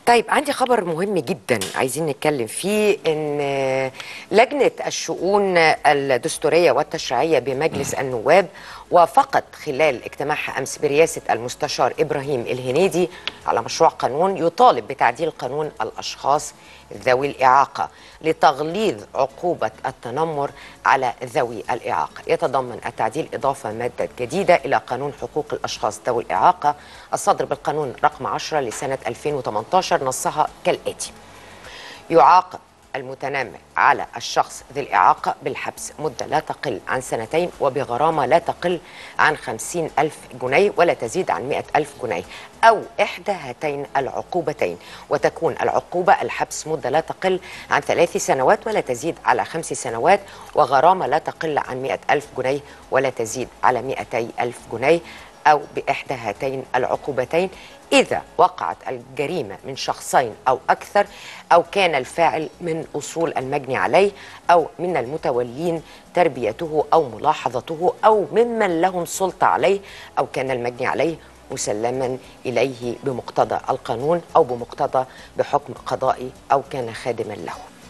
طيب عندي خبر مهم جدا عايزين نتكلم فيه ان لجنه الشؤون الدستوريه والتشريعيه بمجلس النواب وافقت خلال اجتماعها امس برئاسه المستشار ابراهيم الهنيدي على مشروع قانون يطالب بتعديل قانون الاشخاص ذوي الاعاقه لتغليظ عقوبه التنمر على ذوي الاعاقه يتضمن التعديل اضافه ماده جديده الى قانون حقوق الاشخاص ذوي الاعاقه الصادر بالقانون رقم 10 لسنه 2018 نصها كالاتي يعاقب المتنمر على الشخص ذي الإعاقة بالحبس مدة لا تقل عن سنتين وبغرامة لا تقل عن خمسين ألف جنيه ولا تزيد عن مئة ألف جنيه أو إحدى هاتين العقوبتين وتكون العقوبة الحبس مدة لا تقل عن ثلاث سنوات ولا تزيد على خمس سنوات وغرامة لا تقل عن مئة ألف جنيه ولا تزيد على مئتي ألف جنيه أو بإحدى هاتين العقوبتين إذا وقعت الجريمة من شخصين أو أكثر أو كان الفاعل من أصول المجني عليه أو من المتولين تربيته أو ملاحظته أو ممن لهم سلطة عليه أو كان المجني عليه مسلما إليه بمقتضى القانون أو بمقتضى بحكم قضائي أو كان خادما له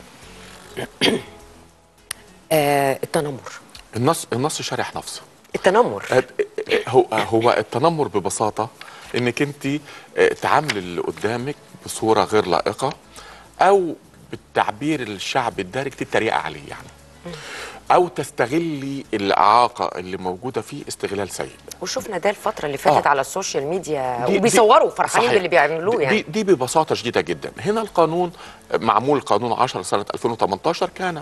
آه التنمر النص النص شارح نفسه التنمر آه، آه، هو آه، هو التنمر ببساطه انك انت آه، تعاملي اللي قدامك بصوره غير لائقه او بالتعبير الشعبي الدارج تتريق عليه يعني او تستغلي الاعاقه اللي موجوده فيه استغلال سيء وشفنا ده الفترة اللي فاتت آه. على السوشيال ميديا دي- وبيصوروا دي- فرحانين صحيح. باللي بيعملوه دي- يعني دي, دي ببساطه شديده جدا هنا القانون معمول قانون 10 سنه 2018 كان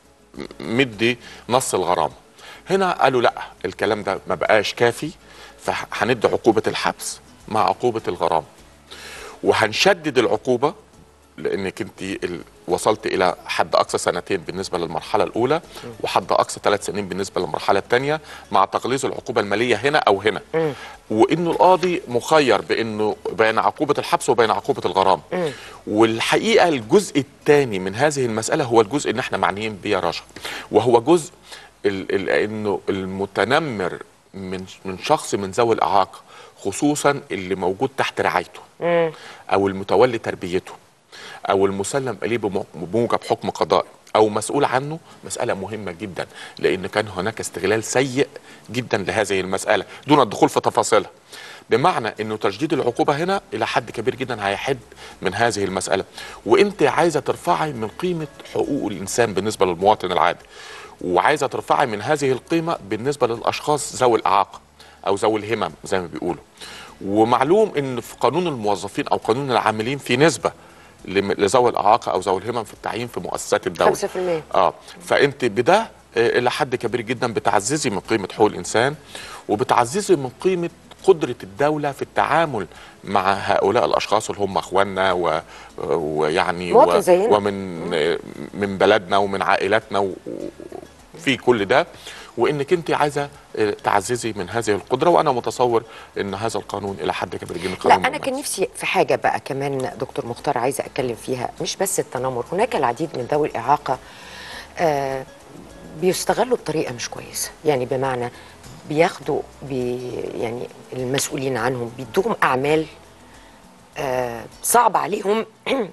مدي نص الغرامه هنا قالوا لا الكلام ده ما بقاش كافي فهندي عقوبه الحبس مع عقوبه الغرامه وهنشدد العقوبه لانك انت ال- وصلت الى حد اقصى سنتين بالنسبه للمرحله الاولى وحد اقصى ثلاث سنين بالنسبه للمرحله الثانيه مع تقليص العقوبه الماليه هنا او هنا وانه القاضي مخير بانه بين عقوبه الحبس وبين عقوبه الغرامه والحقيقه الجزء الثاني من هذه المساله هو الجزء اللي احنا معنيين بيه يا رشا وهو جزء ال- ال- انه المتنمر من من شخص من ذوي الاعاقه خصوصا اللي موجود تحت رعايته او المتولي تربيته او المسلم اليه بم- بموجب حكم قضائي او مسؤول عنه مساله مهمه جدا لان كان هناك استغلال سيء جدا لهذه المساله دون الدخول في تفاصيلها بمعنى انه تجديد العقوبه هنا الى حد كبير جدا هيحد من هذه المساله وانت عايزه ترفعي من قيمه حقوق الانسان بالنسبه للمواطن العادي وعايزه ترفعي من هذه القيمه بالنسبه للاشخاص ذوي الاعاقه او ذوي الهمم زي ما بيقولوا ومعلوم ان في قانون الموظفين او قانون العاملين في نسبه لم- لذوي الاعاقه او ذوي الهمم في التعيين في مؤسسات الدوله 5% اه فانت بده آه، الى حد كبير جدا بتعززي من قيمه حقوق الانسان وبتعززي من قيمه قدره الدوله في التعامل مع هؤلاء الاشخاص اللي هم اخواننا و- ويعني مواطن زينا. ومن آه، من بلدنا ومن عائلاتنا و- في كل ده وانك انت عايزه آه، تعززي من هذه القدره وانا متصور ان هذا القانون الى حد كبير جدا لا قانون انا كان ممتاز. نفسي في حاجه بقى كمان دكتور مختار عايزه اتكلم فيها مش بس التنمر هناك العديد من ذوي الاعاقه آه بيستغلوا بطريقه مش كويسه يعني بمعنى بياخدوا بي يعني المسؤولين عنهم بيدوهم اعمال آه صعب عليهم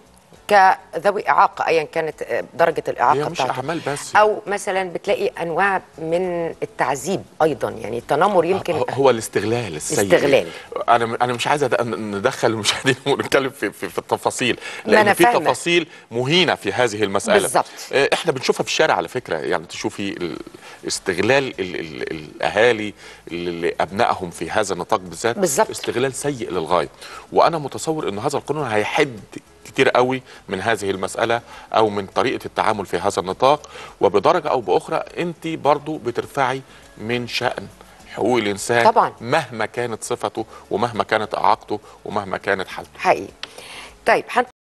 كذوي اعاقه ايا كانت آه، درجه الاعاقه هي مش بتاعته اعمال بس او مثلا بتلاقي انواع من التعذيب ايضا يعني التنمر يمكن هو- هو الاستغلال السيء استغلال. انا انا مش عايز أد- ندخل المشاهدين ونتكلم في, في, في التفاصيل ما أنا لان في فاهمة. تفاصيل مهينه في هذه المساله بالظبط. آه، احنا بنشوفها في الشارع على فكره يعني تشوفي ال- استغلال ال ال الاهالي اللي ابنائهم في هذا النطاق بالذات بالظبط. استغلال سيء للغايه وانا متصور ان هذا القانون هيحد كتير قوي من هذه المسألة أو من طريقة التعامل في هذا النطاق وبدرجة أو بأخرى أنت برضو بترفعي من شأن حقوق الإنسان طبعاً. مهما كانت صفته ومهما كانت إعاقته ومهما كانت حالته حقيقي طيب هن